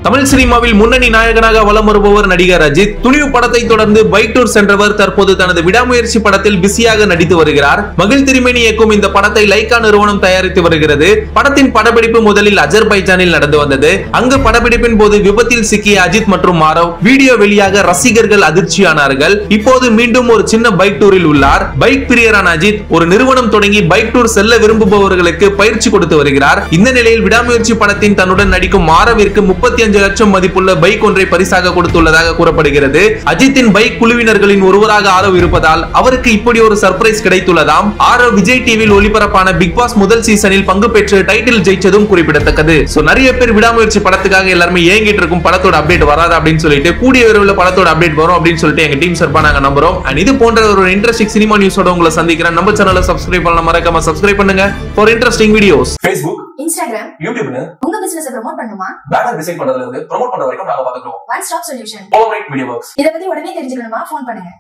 தமிழ் சினிமாவில் முன்னணி நாயகனாக வலம் வருபவர் நடிகர் அஜித் துணிவு படத்தை தொடர்ந்து பைக் டூர் சென்றவர் தற்போது தனது விடாமுயற்சி படத்தில் பிஸியாக நடித்து வருகிறார் மகிழ் திருமேனி இயக்கும் இந்த படத்தை லைகா நிறுவனம் தயாரித்து வருகிறது படத்தின் படப்பிடிப்பு முதலில் அஜர்பைஜானில் நடந்து வந்தது அங்கு படப்பிடிப்பின் போது விபத்தில் சிக்கிய அஜித் மற்றும் மாரவ் வீடியோ வெளியாக ரசிகர்கள் அதிர்ச்சியானார்கள் இப்போது மீண்டும் ஒரு சின்ன பைக் டூரில் உள்ளார் பைக் பிரியரான அஜித் ஒரு நிறுவனம் தொடங்கி பைக் டூர் செல்ல விரும்புபவர்களுக்கு பயிற்சி கொடுத்து வருகிறார் இந்த நிலையில் விடாமுயற்சி படத்தின் தன்னுடன் நடிக்கும் மாரவிற்கு முப்பத்தி அஞ்சு லட்சம் மதிப்புள்ள பைக் ஒன்றை பரிசாக கொடுத்துள்ளதாக கூறப்படுகிறது அஜித்தின் பைக் குழுவினர்களின் ஒருவராக ஆரவ் இருப்பதால் அவருக்கு இப்படி ஒரு சர்ப்ரைஸ் கிடைத்துள்ளதாம் ஆரவ் விஜய் டிவியில் ஒளிபரப்பான பிக் பாஸ் முதல் சீசனில் பங்கு பெற்று டைட்டில் ஜெயிச்சதும் குறிப்பிடத்தக்கது சோ நிறைய பேர் விடாமுயற்சி படத்துக்காக எல்லாருமே ஏங்கிட்டு இருக்கும் படத்தோட அப்டேட் வராது அப்படின்னு சொல்லிட்டு கூடிய விரைவில் படத்தோட அப்டேட் வரும் அப்படின்னு சொல்லிட்டு எங்க டீம் சார்பா நாங்க நம்புறோம் அண்ட் இது போன்ற ஒரு இன்ட்ரெஸ்டிங் சினிமா நியூஸோட உங்களை சந்திக்கிறேன் நம்ம சேனலை சப்ஸ்கிரைப் பண்ண மறக்காம சப்ஸ்கிரைப் பண்ணுங்க for interesting videos Facebook Instagram யூடியூப்னு உங்க பிசினஸ் ப்ரோமோட் பண்ணுமா பேனர் டிசைன் பண்றதுல இருந்து ப்ரோமோட் பண்ற வரைக்கும் நாங்க பாத்துக்கிறோம் one stop solution Colorite video works இத பத்தி உடனே தெரிஞ்சுக்கணுமா ஃபோன் பண்ணுங்க